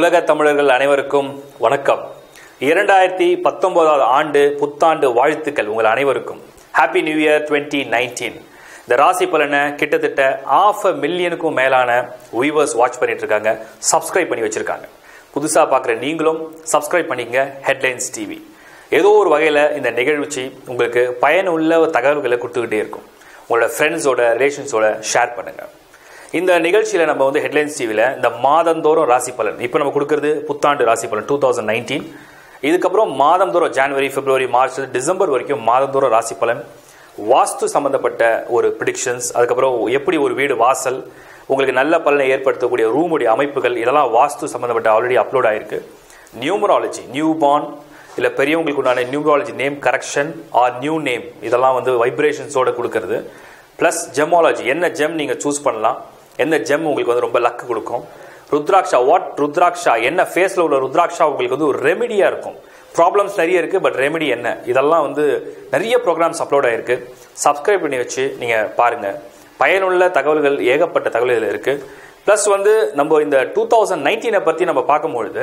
உலக தமிழர்கள் அனைவருக்கும் வணக்கம் இரண்டாயிரத்தி பத்தொன்பதாவது ஆண்டு புத்தாண்டு வாழ்த்துக்கள் உங்கள் அனைவருக்கும் happy new year twenty nineteen இந்த ராசி பலனை கிட்டத்தட்ட ஆஃப் அ மில்லியனுக்கும் மேலான வியூவர்ஸ் வாட்ச் பண்ணிட்டு இருக்காங்க சப்ஸ்கிரைப் பண்ணி வச்சிருக்காங்க புதுசாக பார்க்குற நீங்களும் சப்ஸ்கிரைப் பண்ணிக்கங்க ஹெட்லைன்ஸ் டிவி ஏதோ ஒரு வகையில் இந்த நிகழ்ச்சி உங்களுக்கு பயனுள்ள தகவல்களை கொடுத்துக்கிட்டே இருக்கும் உங்களோட ஃப்ரெண்ட்ஸோட ரிலேஷன்ஸோட ஷேர் பண்ணுங்கள் இந்த நிகழ்ச்சியில் நம்ம வந்து ஹெட்லைன்ஸ் டிவியில் இந்த மாதந்தோறும் ராசி பலன் இப்போ நம்ம கொடுக்கறது புத்தாண்டு ராசி பலன் டூ தௌசண்ட் நைன்டீன் இதுக்கப்புறம் மாதந்தோறும் ஜனவரி பிப்ரவரி மார்ச் டிசம்பர் வரைக்கும் மாதந்தோறும் ராசி பலன் வாஸ்து சம்பந்தப்பட்ட ஒரு ப்ரிடிக்ஷன்ஸ் அதுக்கப்புறம் எப்படி ஒரு வீடு வாசல் உங்களுக்கு நல்ல பலனை ஏற்படுத்தக்கூடிய ரூமுடைய அமைப்புகள் இதெல்லாம் வாஸ்து சம்பந்தப்பட்ட ஆல்ரெடி அப்லோட் ஆயிருக்கு நியூமராலஜி நியூ பார்ன் இல்லை பெரியவங்களுக்கு உண்டான numerology name correction or new name இதெல்லாம் வந்து வைப்ரேஷன்ஸோட கொடுக்கறது ப்ளஸ் ஜெமாலஜி என்ன ஜெம் நீங்கள் சூஸ் பண்ணலாம் எந்த ஜெம் உங்களுக்கு வந்து ரொம்ப லக்கு கொடுக்கும் ருத்ராட்சா வாட் ருத்ராட்சா என்ன ஃபேஸில் உள்ள ருத்ராட்சா உங்களுக்கு வந்து ஒரு ரெமெடியாக இருக்கும் ப்ராப்ளம்ஸ் நிறைய இருக்குது பட் ரெமெடி என்ன இதெல்லாம் வந்து நிறைய ப்ரோக்ராம்ஸ் அப்லோட் ஆயிருக்கு சப்ஸ்கிரைப் பண்ணி வச்சு நீங்கள் பாருங்கள் பயனுள்ள தகவல்கள் ஏகப்பட்ட தகவல்கள் இருக்குது ப்ளஸ் வந்து நம்ம இந்த டூ தௌசண்ட் நைன்டீனை பற்றி நம்ம பார்க்கும்பொழுது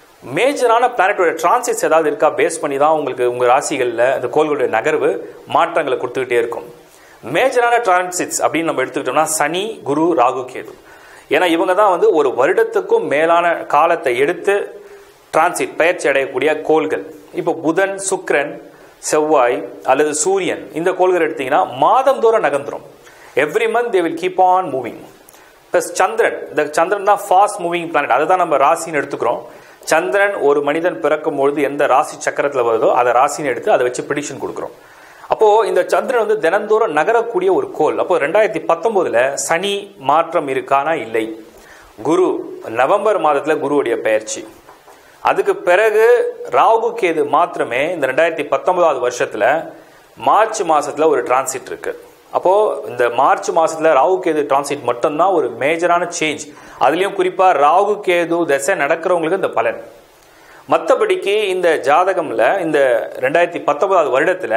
மேஜரான பிளானட்டோட டிரான்சிட்ஸ் ஏதாவது இருக்கா பேஸ் பண்ணி தான் உங்களுக்கு உங்கள் ராசிகளில் அந்த கோள்களுடைய நகர்வு மாற்றங்களை கொடுத்துக்கிட்டே இருக்கும் மேஜரான டிரான்சிட்ஸ் அப்படின்னு நம்ம எடுத்துக்கிட்டோம்னா சனி குரு ராகு கேது ஏன்னா இவங்க தான் வந்து ஒரு வருடத்துக்கும் மேலான காலத்தை எடுத்து டிரான்சிட் பயிற்சி அடையக்கூடிய கோள்கள் இப்போ புதன் சுக்ரன் செவ்வாய் அல்லது சூரியன் இந்த கோள்கள் எடுத்தீங்கன்னா மாதந்தோறும் நகர்ந்துரும் every month they will keep on moving plus சந்திரன் இந்த சந்திரன் தான் ஃபாஸ்ட் மூவிங் பிளானட் அதை தான் நம்ம ராசின்னு எடுத்துக்கிறோம் சந்திரன் ஒரு மனிதன் பிறக்கும் பொழுது எந்த ராசி சக்கரத்தில் வருதோ அதை ராசின்னு எடுத்து அதை வச்சு ப்ரிடிக்ஷன் கொடுக்குறோம் அப்போ இந்த சந்திரன் வந்து தினந்தோறும் நகரக்கூடிய ஒரு கோல் அப்போ ரெண்டாயிரத்தி பத்தொன்பதுல சனி மாற்றம் இருக்கானா இல்லை குரு நவம்பர் மாதத்துல குருவுடைய பெயர்ச்சி அதுக்கு பிறகு ராகு கேது மாத்திரமே இந்த ரெண்டாயிரத்தி பத்தொன்பதாவது வருஷத்துல மார்ச் மாசத்துல ஒரு டிரான்சிட் இருக்கு அப்போ இந்த மார்ச் மாசத்துல ராகு கேது டிரான்சிட் மட்டும்தான் ஒரு மேஜரான சேஞ்ச் அதுலயும் குறிப்பா ராகு கேது தசை நடக்கிறவங்களுக்கு இந்த பலன் மற்றபடிக்கு இந்த ஜாதகம்ல இந்த ரெண்டாயிரத்தி பத்தொன்பதாவது வருடத்துல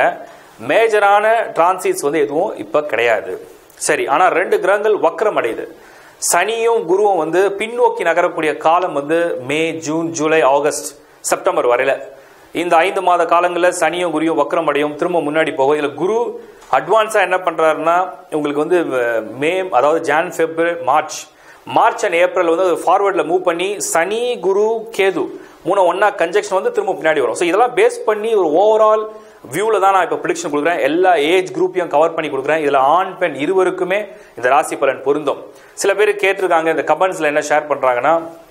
மேஜரான டிரான்சிட்ஸ் வந்து எதுவும் இப்போ கிடையாது சரி ஆனால் ரெண்டு கிரகங்கள் வக்கரம் அடையுது சனியும் குருவும் வந்து பின்னோக்கி நகரக்கூடிய காலம் வந்து May June July August September வரையில இந்த ஐந்து மாத காலங்களில் சனியும் குருவும் வக்கரம் அடையும் திரும்ப முன்னாடி போகும் இதில் குரு அட்வான்ஸாக என்ன பண்ணுறாருன்னா உங்களுக்கு வந்து மே அதாவது Jan February March March and April வந்து ஃபார்வர்டில் மூவ் பண்ணி சனி குரு கேது மூணு ஒன்னா கன்ஜெக்ஷன் வந்து திரும்ப பின்னாடி வரும் ஸோ இதெல்லாம் பேஸ் பண்ணி ஒரு ஓவரால் வியூவில் தான் நான் இப்போ ப்ரிடிக்ஷன் கொடுக்குறேன் எல்லா ஏஜ் குரூப்பையும் கவர் பண்ணி கொடுக்குறேன் இதில் ஆண் பெண் இருவருக்குமே இந்த ராசி பலன் பொருந்தும் சில பேர் கேட்டிருக்காங்க இந்த கமெண்ட்ஸில் என்ன ஷேர் பண்ணுறாங்கன்னா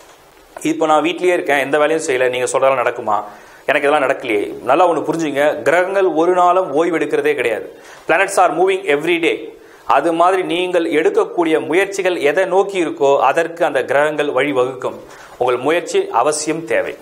இப்போ நான் வீட்லேயே இருக்கேன் எந்த வேலையும் செய்யலை நீங்கள் சொல்கிறதெல்லாம் நடக்குமா எனக்கு இதெல்லாம் நடக்கலையே நல்லா ஒன்று புரிஞ்சுங்க கிரகங்கள் ஒரு நாளும் ஓய்வு எடுக்கிறதே கிடையாது planets are moving every day அது மாதிரி நீங்கள் எடுக்கக்கூடிய முயற்சிகள் எதை நோக்கி இருக்கோ அதற்கு அந்த கிரகங்கள் வழிவகுக்கும் உங்கள் முயற்சி அவசியம் தேவை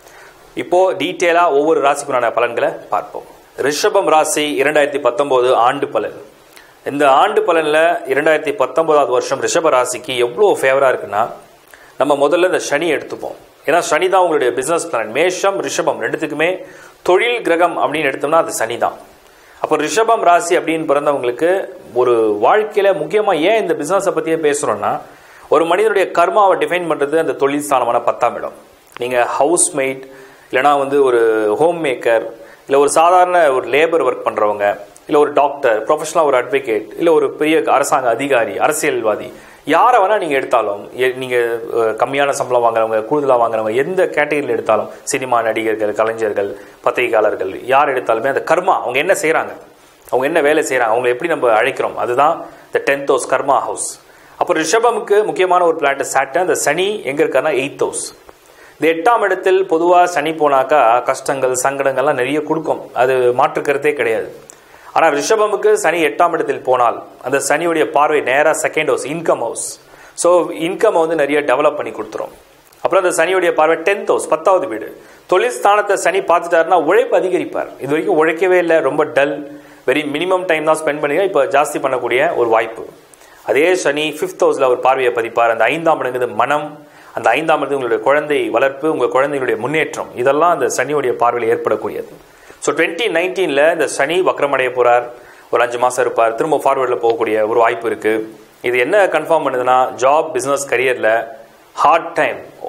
இப்போ டீட்டெயிலா ஒவ்வொரு ராசிக்குண்டான பலன்களை பார்ப்போம் ரிஷபம் ராசி இரண்டாயிரத்தி பத்தொன்பது ஆண்டு பலன் இந்த ஆண்டு பலன்ல இரண்டாயிரத்தி பத்தொன்பதாவது வருஷம் ரிஷப ராசிக்கு எவ்வளோ ஃபேவரா இருக்குன்னா நம்ம முதல்ல இந்த சனி எடுத்துப்போம் ஏன்னா சனி தான் உங்களுடைய பிசினஸ் பிளான் மேஷம் ரிஷபம் ரெண்டுத்துக்குமே தொழில் கிரகம் அப்படின்னு எடுத்தோம்னா அது சனி தான் அப்போ ரிஷபம் ராசி அப்படின்னு பிறந்தவங்களுக்கு ஒரு வாழ்க்கையில முக்கியமா ஏன் இந்த பிசினஸை பத்தியே பேசுறோம்னா ஒரு மனிதனுடைய கர்மாவை டிஃபைன் பண்றது அந்த தொழில் ஸ்தானமான பத்தாம் இடம் நீங்க ஹவுஸ் மேட் இல்லைனா வந்து ஒரு ஹோம் மேக்கர் இல்லை ஒரு சாதாரண ஒரு லேபர் ஒர்க் பண்ணுறவங்க இல்லை ஒரு டாக்டர் ப்ரொஃபஷனலாக ஒரு அட்வொகேட் இல்லை ஒரு பெரிய அரசாங்க அதிகாரி அரசியல்வாதி யாரை வேணால் நீங்கள் எடுத்தாலும் நீங்கள் கம்மியான சம்பளம் வாங்குறவங்க கூடுதலாக வாங்குறவங்க எந்த கேட்டகரியில் எடுத்தாலும் சினிமா நடிகர்கள் கலைஞர்கள் பத்திரிகையாளர்கள் யார் எடுத்தாலுமே அந்த கர்மா அவங்க என்ன செய்கிறாங்க அவங்க என்ன வேலை செய்கிறாங்க அவங்க எப்படி நம்ம அழைக்கிறோம் அதுதான் இந்த டென்த் ஹவுஸ் கர்மா ஹவுஸ் அப்போ ரிஷபமுக்கு முக்கியமான ஒரு பிளானட் சாட்டன் அந்த சனி எங்கே இருக்காருன்னா எயித் ஹவுஸ் இந்த எட்டாம் இடத்தில் பொதுவாக சனி போனாக்கா கஷ்டங்கள் சங்கடங்கள்லாம் நிறைய கொடுக்கும் அது மாற்றுக்கிறதே கிடையாது ஆனால் ரிஷபமுக்கு சனி எட்டாம் இடத்தில் போனால் அந்த சனியுடைய பார்வை நேராக second house income house so income வந்து நிறைய டெவலப் பண்ணி கொடுத்துரும் அப்புறம் அந்த சனியுடைய பார்வை டென்த் ஹவுஸ் பத்தாவது வீடு தொழில் ஸ்தானத்தை சனி பார்த்துட்டாருன்னா உழைப்பு அதிகரிப்பார் இது வரைக்கும் உழைக்கவே இல்லை ரொம்ப டல் வெரி மினிமம் டைம் தான் ஸ்பெண்ட் பண்ணி இப்போ ஜாஸ்தி பண்ணக்கூடிய ஒரு வாய்ப்பு அதே சனி ஃபிஃப்த் ஹவுஸில் ஒரு பார்வையை பதிப்பார் அந்த ஐந்தாம் இடங்கிறது மனம் அந்த ஐந்தாம் இடத்து உங்களுடைய குழந்தை வளர்ப்பு உங்கள் குழந்தைகளுடைய முன்னேற்றம் இதெல்லாம் அந்த சனியுடைய பார்வையில் ஏற்படக்கூடியது ஸோ டுவெண்ட்டி நைன்டீனில் இந்த சனி வக்கரமடைய போகிறார் ஒரு அஞ்சு மாதம் இருப்பார் திரும்ப ஃபார்வர்டில் போகக்கூடிய ஒரு வாய்ப்பு இருக்குது இது என்ன கன்ஃபார்ம் பண்ணுதுன்னா ஜாப் பிஸ்னஸ் கரியரில் ஹார்ட் டைம்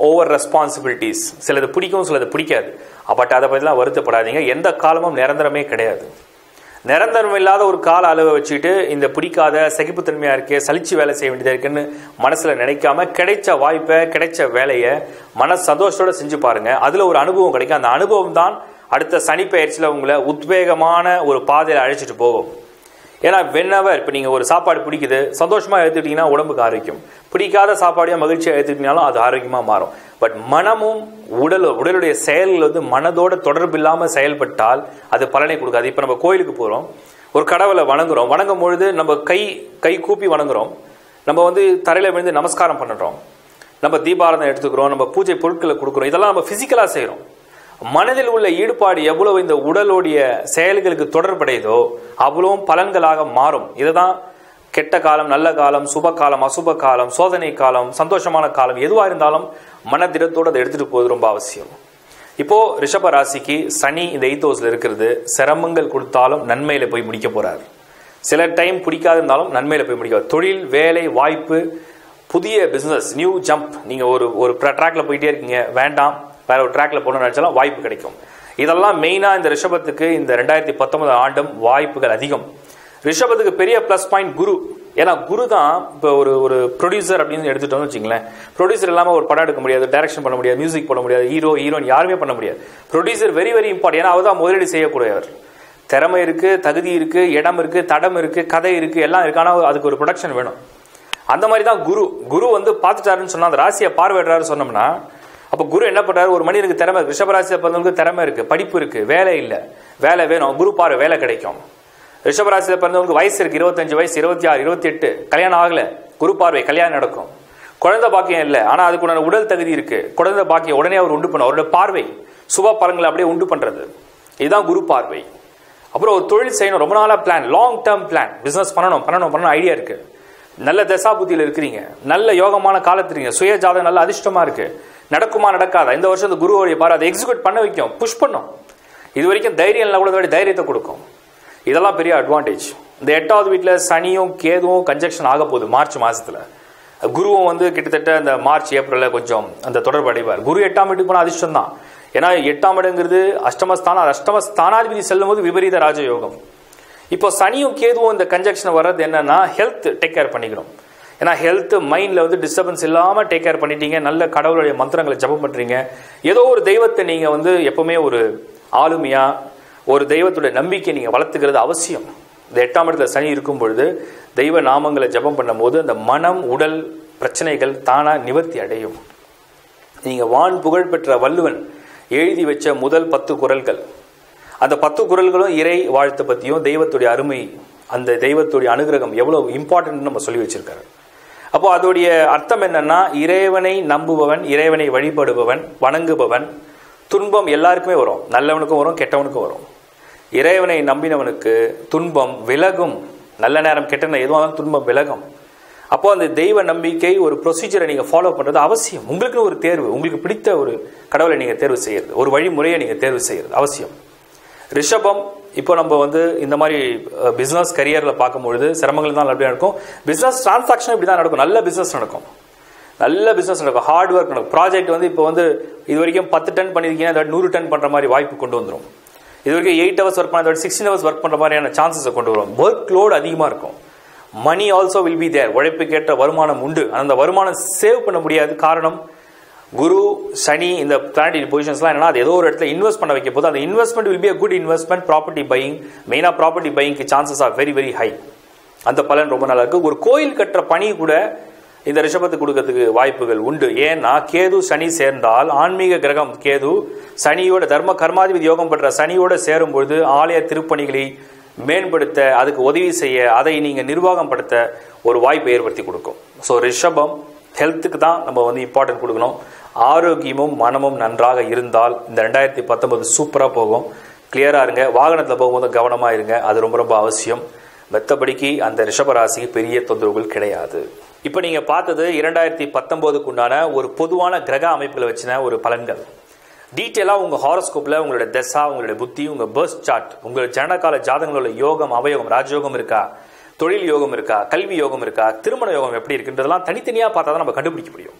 ஓவர் ரெஸ்பான்சிபிலிட்டிஸ் சிலது பிடிக்கும் சிலது பிடிக்காது பட் அதை பற்றிலாம் வருத்தப்படாதீங்க எந்த காலமும் நிரந்தரமே கிடையாது நிரந்தரம் இல்லாத ஒரு கால அளவை வச்சுட்டு இந்த பிடிக்காத சகிப்புத்தன்மையா இருக்கே சலிச்சு வேலை செய்ய வேண்டியதா இருக்குன்னு மனசுல நினைக்காம கிடைச்ச வாய்ப்பை கிடைச்ச வேலையை மன சந்தோஷத்தோட செஞ்சு பாருங்க அதுல ஒரு அனுபவம் கிடைக்கும் அந்த அனுபவம் தான் அடுத்த சனி பயிற்சியில் உங்களை உத்வேகமான ஒரு பாதையில் அழைச்சிட்டு போகும் ஏன்னா வென்னவர் இப்போ நீங்கள் ஒரு சாப்பாடு பிடிக்குது சந்தோஷமாக எடுத்துக்கிட்டீங்கன்னா உடம்புக்கு ஆரோக்கியம் பிடிக்காத சாப்பாடையும் மகிழ்ச்சியாக எடுத்துக்கிட்டீங்கனாலும் அது ஆரோக்கியமாக மாறும் பட் மனமும் உடல் உடலுடைய செயல்கள் வந்து மனதோட தொடர்பு இல்லாமல் செயல்பட்டால் அது பலனை கொடுக்காது இப்போ நம்ம கோயிலுக்கு போகிறோம் ஒரு கடவுளை வணங்குறோம் வணங்கும் பொழுது நம்ம கை கை கூப்பி வணங்குறோம் நம்ம வந்து தரையில் விழுந்து நமஸ்காரம் பண்ணுறோம் நம்ம தீபாரதம் எடுத்துக்கிறோம் நம்ம பூஜை பொருட்களை கொடுக்குறோம் இதெல்லாம் நம்ம ஃபிசிக்கலாக செய்கிறோம் மனதில் உள்ள ஈடுபாடு எவ்வளவு இந்த உடலுடைய செயல்களுக்கு தொடர்புடையதோ அவ்வளவும் பலன்களாக மாறும் இதுதான் கெட்ட காலம் நல்ல காலம் சுப காலம் அசுப காலம் சோதனை காலம் சந்தோஷமான காலம் எதுவாக இருந்தாலும் மனதிடத்தோடு அதை எடுத்துட்டு போவது ரொம்ப அவசியம் இப்போ ரிஷப ராசிக்கு சனி இந்த எய்த் ஹவுஸ்ல இருக்கிறது சிரமங்கள் கொடுத்தாலும் நன்மையில போய் முடிக்க போறாரு சில டைம் பிடிக்காது இருந்தாலும் நன்மையில போய் முடிக்க தொழில் வேலை வாய்ப்பு புதிய பிசினஸ் நியூ ஜம்ப் நீங்க ஒரு ஒரு ட்ராக்ல போயிட்டே இருக்கீங்க வேண்டாம் வேற ஒரு ட்ராக்ல போகணும்னு நினைச்சாலும் வாய்ப்பு கிடைக்கும் இதெல்லாம் மெயினா இந்த ரிஷபத்துக்கு இந்த ரெண்டாயிரத்தி பத்தொன்பது ஆண்டும் வாய்ப்புகள் அதிகம் ரிஷபத்துக்கு பெரிய ப்ளஸ் பாயிண்ட் குரு ஏன்னா குரு தான் இப்போ ஒரு ஒரு ப்ரொடியூசர் அப்படின்னு எடுத்துட்டோம்னு வச்சுங்களேன் ப்ரொடியூசர் இல்லாமல் ஒரு படம் எடுக்க முடியாது டைரக்ஷன் பண்ண முடியாது மியூசிக் பண்ண முடியாது ஹீரோ ஹீரோயின் யாருமே பண்ண முடியாது ப்ரொடியூசர் வெரி வெரி இம்பார்ட்டன் ஏன்னா அவர் தான் முதலீடு செய்யக்கூடியவர் திறமை இருக்கு தகுதி இருக்கு இடம் இருக்கு தடம் இருக்கு கதை இருக்கு எல்லாம் இருக்கு ஆனால் அதுக்கு ஒரு ப்ரொடக்ஷன் வேணும் அந்த மாதிரி தான் குரு குரு வந்து பார்த்துட்டாருன்னு சொன்னா அந்த ராசியை பார்வையிடுறாரு சொன்னோம்னா அப்போ குரு என்ன பண்றாரு ஒரு மனிதனுக்கு திறமை இருக்கு ரிஷபராசியை பிறந்தவங்களுக்கு திறமை இருக்கு படிப்பு இருக்கு வேலை இல்லை வேலை வேணும் குரு பார்வை வேலை கிடைக்கும் ரிஷபராசியில் பிறந்தவங்களுக்கு வயசு இருக்கு இருபத்தஞ்சு வயசு இருபத்தி ஆறு இருபத்தி எட்டு கல்யாணம் ஆகல குரு பார்வை கல்யாணம் நடக்கும் குழந்தை பாக்கியம் இல்லை ஆனா அதுக்குண்டான உடல் தகுதி இருக்கு குழந்தை பாக்கியம் உடனே அவர் உண்டு பண்ண அவரோட பார்வை சுப பலன்களை அப்படியே உண்டு பண்றது இதுதான் குரு பார்வை அப்புறம் ஒரு தொழில் செய்யணும் ரொம்ப நாளா plan long term plan business பண்ணணும் பண்ணணும் பண்ணணும் ஐடியா இருக்கு நல்ல தசா புத்தியில் இருக்கிறீங்க நல்ல யோகமான காலத்துல இருக்கீங்க சுய ஜாதகம் நல்ல அதிர்ஷ்டமா இருக்கு நடக்குமா நடக்காதா இந்த வருஷம் இந்த குருவோடைய பாரு அதை எக்ஸிக்யூட் பண்ண வைக்கும் புஷ் பண்ணும் இது வரைக்கும் தைரியம் இல்லை கூட தைரியத்தை கொடுக்கும் இதெல்லாம் பெரிய அட்வான்டேஜ் இந்த எட்டாவது வீட்டில் சனியும் கேதுவும் கன்ஜெக்ஷன் ஆக போகுது மார்ச் மாசத்துல குருவும் வந்து கிட்டத்தட்ட இந்த மார்ச் ஏப்ரலில் கொஞ்சம் அந்த தொடர்பு அடைவார் குரு எட்டாம் வீட்டுக்கு போனால் அதிர்ஷ்டம் தான் ஏன்னா எட்டாம் இடங்கிறது அஷ்டமஸ்தானம் அஷ்டம ஸ்தானாதிபதி செல்லும் போது விபரீத ராஜயோகம் இப்போ சனியும் கேதுவும் இந்த கன்ஜெக்ஷன் வர்றது என்னன்னா ஹெல்த் டேக் கேர் பண்ணிக்கணும் ஏன்னா ஹெல்த் மைண்டில் வந்து டிஸ்டர்பன்ஸ் இல்லாமல் டேக் கேர் பண்ணிட்டீங்க நல்ல கடவுளுடைய மந்திரங்களை ஜபம் பண்ணுறீங்க ஏதோ ஒரு தெய்வத்தை நீங்கள் வந்து எப்பவுமே ஒரு ஆளுமையாக ஒரு தெய்வத்துடைய நம்பிக்கை நீங்கள் வளர்த்துக்கிறது அவசியம் இந்த எட்டாம் இடத்துல சனி இருக்கும் பொழுது தெய்வ நாமங்களை ஜபம் பண்ணும்போது அந்த மனம் உடல் பிரச்சனைகள் தானாக நிவர்த்தி அடையும் நீங்கள் வான் புகழ் பெற்ற வள்ளுவன் எழுதி வச்ச முதல் பத்து குரல்கள் அந்த பத்து குரல்களும் இறை வாழ்த்தை பற்றியும் தெய்வத்துடைய அருமை அந்த தெய்வத்துடைய அனுகிரகம் எவ்வளவு இம்பார்ட்டன்ட் நம்ம சொல்லி வச்சிருக்காரு அப்போ அதோடைய அர்த்தம் என்னன்னா இறைவனை நம்புபவன் இறைவனை வழிபடுபவன் வணங்குபவன் துன்பம் எல்லாருக்குமே வரும் நல்லவனுக்கும் வரும் கெட்டவனுக்கும் வரும் இறைவனை நம்பினவனுக்கு துன்பம் விலகும் நல்ல நேரம் கெட்ட நேரம் எதுவாக இருந்தாலும் துன்பம் விலகும் அப்போ அந்த தெய்வ நம்பிக்கை ஒரு ப்ரொசீஜரை நீங்க ஃபாலோ பண்றது அவசியம் உங்களுக்குன்னு ஒரு தேர்வு உங்களுக்கு பிடித்த ஒரு கடவுளை நீங்க தேர்வு செய்யறது ஒரு வழிமுறையை நீங்க தேர்வு செய்யறது அவசியம் ரிஷபம் இப்போ நம்ம வந்து இந்த மாதிரி பிசினஸ் கரியர்ல பார்க்கும்பொழுது சிரமங்கள் தான் அப்படியே நடக்கும் பிசினஸ் டிரான்சாக்ஷன் இப்படி தான் நடக்கும் நல்ல பிசினஸ் நடக்கும் நல்ல பிசினஸ் நடக்கும் ஹார்ட் ஒர்க் நடக்கும் ப்ராஜெக்ட் வந்து இப்போ வந்து இது வரைக்கும் பத்து டன் பண்ணிருக்கீங்க அதை நூறு டன் பண்ற மாதிரி வாய்ப்பு கொண்டு வந்துடும் இது வரைக்கும் எயிட் ஹவர்ஸ் ஒர்க் பண்ண சிக்ஸ்டீன் ஹவர்ஸ் ஒர்க் பண்ற மாதிரியான சான்சஸை கொண்டு வரும் ஒர்க் லோட் அதிகமாக இருக்கும் money also will be there உழைப்புக்கேற்ற வருமானம் உண்டு அந்த வருமானம் சேவ் பண்ண முடியாது காரணம் குரு சனி இந்த பிளானட்டரி பொசிஷன்ஸ்லாம் என்னன்னா அது ஏதோ ஒரு இடத்துல இன்வெஸ்ட் பண்ண வைக்க போது அந்த investment will be a good investment property buying மெயினாக ப்ராப்பர்ட்டி பையிங்க்கு chances are very very high அந்த பலன் ரொம்ப நல்லா இருக்கு ஒரு கோயில் கட்டுற பணி கூட இந்த ரிஷபத்துக்கு கொடுக்கறதுக்கு வாய்ப்புகள் உண்டு ஏன்னா கேது சனி சேர்ந்தால் ஆன்மீக கிரகம் கேது சனியோட தர்ம கர்மாதிபதி யோகம் பெற்ற சனியோட சேரும் பொழுது ஆலய திருப்பணிகளை மேம்படுத்த அதுக்கு உதவி செய்ய அதை நீங்க நிர்வாகம் படுத்த ஒரு வாய்ப்பை ஏற்படுத்தி கொடுக்கும் ஸோ ரிஷபம் ஹெல்த்துக்கு தான் நம்ம வந்து இம்பார்ட்டன்ட் கொடுக்கணும் ஆரோக்கியமும் மனமும் நன்றாக இருந்தால் இந்த ரெண்டாயிரத்தி பத்தொன்பது சூப்பராக போகும் கிளியராக இருங்க வாகனத்தில் போகும்போது கவனமாக இருங்க அது ரொம்ப ரொம்ப அவசியம் மெத்தபடிக்கு அந்த ரிஷபராசிக்கு பெரிய தொந்தரவுகள் கிடையாது இப்போ நீங்கள் பார்த்தது இரண்டாயிரத்தி பத்தொம்போதுக்கு உண்டான ஒரு பொதுவான கிரக அமைப்புகளை வச்சின ஒரு பலன்கள் டீட்டெயிலாக உங்கள் ஹாரோஸ்கோப்பில் உங்களோட தசா உங்களுடைய புத்தி உங்கள் பர்ஸ்ட் சார்ட் உங்களோட ஜனகால ஜாதகங்களோட யோகம் அவயோகம் ராஜயோகம் இருக்கா தொழில் யோகம் இருக்கா கல்வி யோகம் இருக்கா திருமண யோகம் எப்படி இருக்குன்றதெல்லாம் தனித்தனியாக பார்த்தா தான் நம்ம கண்டுபிடிக்க முடியும்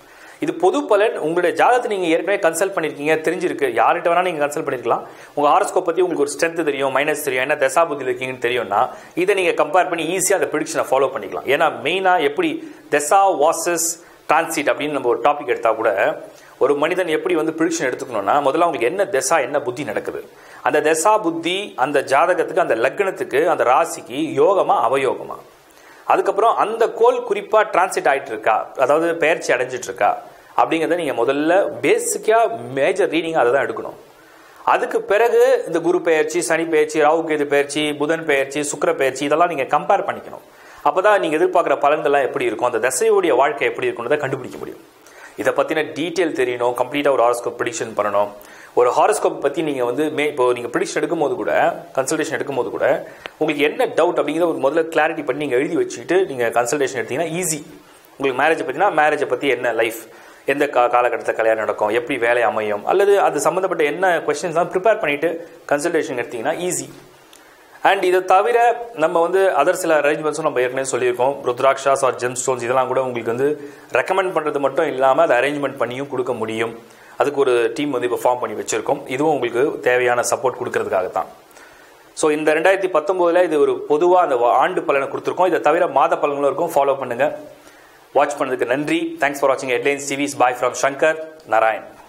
இது பொது பலன் உங்களுடைய ஜாதகத்தை நீங்க ஏற்கனவே கன்சல்ட் பண்ணிருக்கீங்க தெரிஞ்சிருக்கு யார்கிட்ட வேணா நீங்க கன்சல்ட் பண்ணிருக்கலாம் உங்க ஹாரோஸ்கோப் பத்தி உங்களுக்கு ஒரு ஸ்ட்ரென்த் தெரியும் மைனஸ் தெரியும் என்ன தசா புத்தி இருக்கீங்கன்னு தெரியும்னா இதை நீங்க கம்பேர் பண்ணி ஈஸியா அந்த ப்ரிடிக்ஷனை ஃபாலோ பண்ணிக்கலாம் ஏன்னா மெயினா எப்படி தசா வாசஸ் டிரான்சிட் அப்படின்னு நம்ம ஒரு டாபிக் எடுத்தா கூட ஒரு மனிதன் எப்படி வந்து ப்ரிடிக்ஷன் எடுத்துக்கணும்னா முதல்ல அவங்களுக்கு என்ன தசா என்ன புத்தி நடக்குது அந்த தசா புத்தி அந்த ஜாதகத்துக்கு அந்த லக்னத்துக்கு அந்த ராசிக்கு யோகமா அவயோகமா அதுக்கப்புறம் அந்த கோல் குறிப்பா டிரான்சிட் ஆயிட்டு இருக்கா அதாவது பெயர்ச்சி அடைஞ்சிட்டு இருக்கா அப்படிங்கிறத நீங்க முதல்ல பேசிக்கா மேஜர் ரீடிங் அதை தான் எடுக்கணும் அதுக்கு பிறகு இந்த குரு பெயர்ச்சி சனி பெயர்ச்சி ராகு கேது பெயர்ச்சி புதன் பெயர்ச்சி சுக்கிர பெயர்ச்சி இதெல்லாம் நீங்க கம்பேர் பண்ணிக்கணும் அப்பதான் நீங்க எதிர்பார்க்குற பலன்கள்லாம் எப்படி இருக்கும் அந்த தசையுடைய வாழ்க்கை எப்படி இருக்கும்ன்றதை கண்டுபிடிக்க முடியும் இதை பத்தின டீட்டெயில் தெரியணும் கம்ப்ளீட்டா ஒரு ஹாரோஸ்கோப் ப்ரிடிக்ஷன் பண்ணணும் ஒரு ஹாரோஸ்கோப் பத்தி நீங்க வந்து மே இப்போ நீங்க ப்ரிடிக்ஷன் எடுக்கும்போது கூட கன்சல்டேஷன் எடுக்கும்போது கூட உங்களுக்கு என்ன டவுட் அப்படிங்கிறத ஒரு முதல்ல கிளாரிட்டி பண்ணி நீங்க எழுதி வச்சுக்கிட்டு நீங்க கன்சல்டேஷன் எடுத்தீங்கன்னா ஈஸி உங்களுக்கு மேரேஜை பத்தினா மேரேஜை பத்தி என்ன லைஃப் எந்த கா காலகட்டத்தில் கல்யாணம் நடக்கும் எப்படி வேலை அமையும் அல்லது அது சம்மந்தப்பட்ட என்ன கொஸ்டின்ஸ் தான் ப்ரிப்பேர் பண்ணிட்டு கன்சல்டேஷன் எடுத்தீங்கன்னா ஈஸி அண்ட் இதை தவிர நம்ம வந்து அதர் சில அரேஞ்ச்மெண்ட்ஸும் நம்ம ஏற்கனவே சொல்லியிருக்கோம் ருத்ராக்ஷாஸ் ஆர் ஜெம் ஸ்டோன்ஸ் இதெல்லாம் கூட உங்களுக்கு வந்து ரெக்கமெண்ட் பண்ணுறது மட்டும் இல்லாமல் அதை அரேஞ்ச்மெண்ட் பண்ணியும் கொடுக்க முடியும் அதுக்கு ஒரு டீம் வந்து இப்போ ஃபார்ம் பண்ணி வச்சிருக்கோம் இதுவும் உங்களுக்கு தேவையான சப்போர்ட் கொடுக்கறதுக்காக தான் ஸோ இந்த ரெண்டாயிரத்தி பத்தொம்போதில் இது ஒரு பொதுவாக அந்த ஆண்டு பலனை கொடுத்துருக்கோம் இதை தவிர மாத பலன்களும் இருக்கும் ஃபாலோ பண்ணுங்க வாட்ச் பண்ணதுக்கு நன்றி தேங்க்ஸ் ஃபார் வாட்சிங் headlines TVs bye from Shankar Narayan